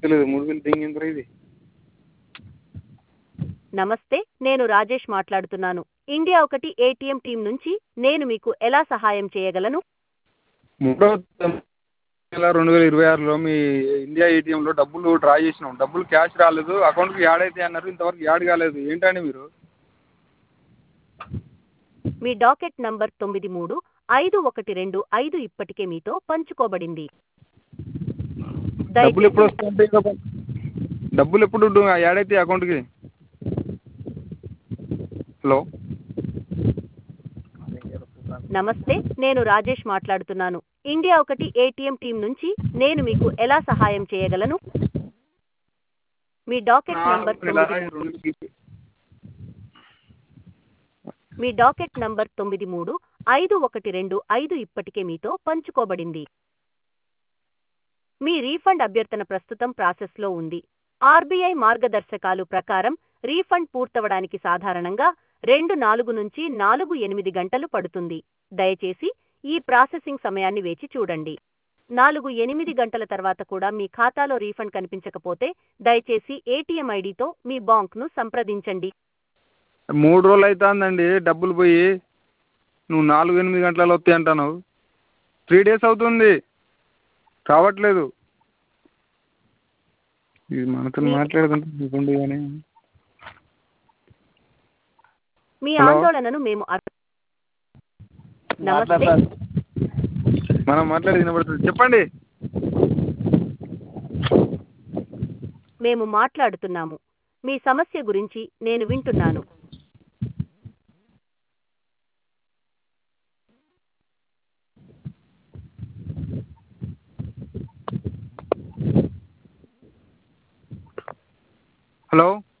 ఎత్తలేదు మూడు వేలు దింగి ఎంత ఇది నమస్తే నేను రాజేష్ మాట్లాడుతున్నాను ఇండియా ఒకటి ఏటీఎం టీం నుంచి నేను మీకు ఎలా సహాయం చేయగలను మూడో నెల రెండు వేల ఇరవై ఆరులో మీ ఇండియా ఏటీఎంలో డబ్బులు డ్రా చేసినాం డబ్బులు క్యాష్ రాలేదు అకౌంట్కి యాడ్ అయితే అన్నారు ఇంతవరకు యాడ్ కాలేదు ఏంటండి మీరు మీ డాకెట్ నంబర్ తొమ్మిది మూడు ఐదు ఒకటి రెండు ఐదు ఇప్పటికే మీతో పంచుకోబడింది డబ్బులు ఎప్పుడు దయచేసి వస్తాయంటే ఇంకా పం- డబ్బులు ఎప్పుడు యాడ్ అయితే అకౌంట్కి హలో నమస్తే నేను రాజేష్ మాట్లాడుతున్నాను ఇండియా ఒకటి ఏటీఎం టీం నుంచి నేను మీకు ఎలా సహాయం చేయగలను మీ డాకెట్ నంబర్ తొమ్మిది మూడు మీ డాకెట్ నంబర్ తొమ్మిది మూడు ఐదు ఒకటి రెండు ఐదు ఇప్పటికే మీతో పంచుకోబడింది మీ రీఫండ్ అభ్యర్థన ప్రస్తుతం ప్రాసెస్లో ఉంది ఆర్బీఐ మార్గదర్శకాలు ప్రకారం రీఫండ్ పూర్తవడానికి సాధారణంగా రెండు నాలుగు నుంచి నాలుగు ఎనిమిది గంటలు పడుతుంది దయచేసి ఈ ప్రాసెసింగ్ సమయాన్ని వేచి చూడండి నాలుగు ఎనిమిది గంటల తర్వాత కూడా మీ ఖాతాలో రీఫండ్ కనిపించకపోతే దయచేసి ఏటీఎం ఐడితో మీ బాంక్ను సంప్రదించండి మూడు రోజులు అవుతుందండి డబ్బులు పోయి నువ్వు నాలుగు ఎనిమిది గంటలలో వస్తాయి అంటాను త్రీ డేస్ అవుతుంది రావట్లేదు ఇది మనతో మాట్లాడుతుంటే ఇవ్వండి కానీ మీ హలో? ఆందోళనను మేము అర్థ- నమస్తే మనం మాట్లాడేది వినబడుతుంది చెప్పండి మేము మాట్లాడుతున్నాము మీ సమస్య గురించి నేను వింటున్నాను హలో